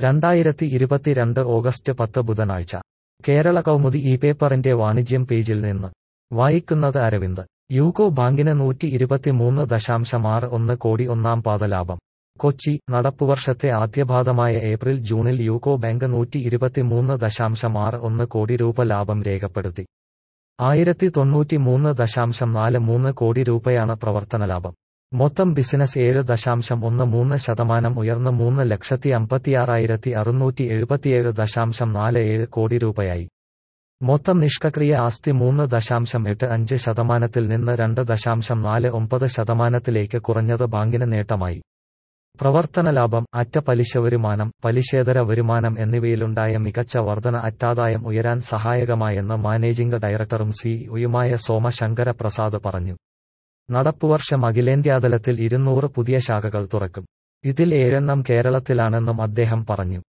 രണ്ടായിരത്തി ഇരുപത്തിരണ്ട് ഓഗസ്റ്റ് പത്ത് ബുധനാഴ്ച കേരള കൗമുദി ഈ പേപ്പറിന്റെ വാണിജ്യം പേജിൽ നിന്ന് വായിക്കുന്നത് അരവിന്ദ് യൂക്കോ ബാങ്കിന് നൂറ്റി ഇരുപത്തിമൂന്ന് ദശാംശം ആറ് ഒന്ന് കോടി ഒന്നാം പാദ ലാഭം കൊച്ചി നടപ്പുവർഷത്തെ ആദ്യപാദമായ ഏപ്രിൽ ജൂണിൽ യൂക്കോ ബാങ്ക് നൂറ്റി ഇരുപത്തിമൂന്ന് ദശാംശം ആറ് ഒന്ന് കോടി രൂപ ലാഭം രേഖപ്പെടുത്തി ആയിരത്തി തൊണ്ണൂറ്റി മൂന്ന് ദശാംശം നാല് മൂന്ന് കോടി രൂപയാണ് പ്രവർത്തന ലാഭം മൊത്തം ബിസിനസ് ഏഴ് ദശാംശം ഒന്ന് മൂന്ന് ശതമാനം ഉയർന്ന് മൂന്ന് ലക്ഷത്തി അമ്പത്തിയാറായിരത്തി അറുന്നൂറ്റി എഴുപത്തിയേഴ് ദശാംശം നാല് ഏഴ് കോടി രൂപയായി മൊത്തം നിഷ്ക്രിയ ആസ്തി മൂന്ന് ദശാംശം എട്ട് അഞ്ച് ശതമാനത്തിൽ നിന്ന് രണ്ട് ദശാംശം നാല് ഒമ്പത് ശതമാനത്തിലേക്ക് കുറഞ്ഞത് ബാങ്കിന് നേട്ടമായി പ്രവർത്തന ലാഭം അറ്റ പലിശ വരുമാനം പലിശേതര വരുമാനം എന്നിവയിലുണ്ടായ മികച്ച വർധന അറ്റാദായം ഉയരാൻ സഹായകമായെന്ന് മാനേജിംഗ് ഡയറക്ടറും സിഇഒയുമായ സോമശങ്കര പ്രസാദ് പറഞ്ഞു നടപ്പുവർഷം അഖിലേന്ത്യാതലത്തിൽ ഇരുന്നൂറ് പുതിയ ശാഖകൾ തുറക്കും ഇതിൽ ഏഴെണ്ണം കേരളത്തിലാണെന്നും അദ്ദേഹം പറഞ്ഞു